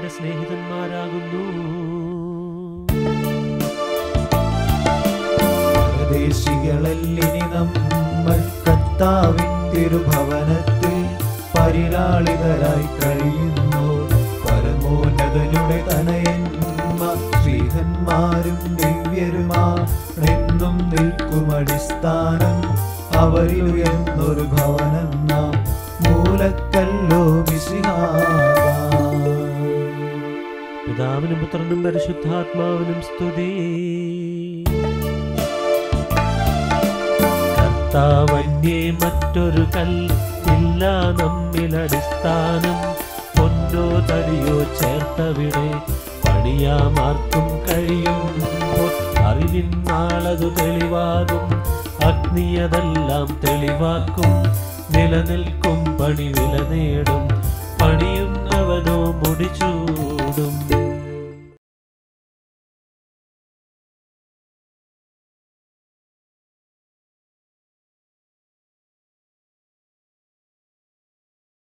സ്നേഹിതന്മാരാകുന്നു പരദേശികളല്ലിനി നമ്മൾ കർത്താവിൻ തിരുഭവനത്തിൽ പരിലാളിതരായി കഴിയുന്നു പരമോന്നതനുടെ തനയന്മ ശ്രീഹന്മാരും ദിവ്യരുമാ എന്നും നിൽക്കും അടിസ്ഥാനം അവരിൽ ഉയർന്നൊരു ഭവനം നാം മൂലക്കല്ലോ മിശിഹാകാം പിതാവിനും പുത്രനും പരിശുദ്ധാത്മാവിനും സ്തുതി കർത്താവന്യേ മറ്റൊരു കൽ ഇല്ല നമ്മിൽ അടിസ്ഥാനം പൊന്നോ തടിയോ ചേർത്തവിടെ പണിയാമാർക്കും കഴിയും അറിവിൻ നാളതു തെളിവാകും അഗ്നിയതെല്ലാം തെളിവാക്കും നിലനിൽക്കും പണി വില നേടും പണിയുന്നവനോ മുടിച്ചൂടും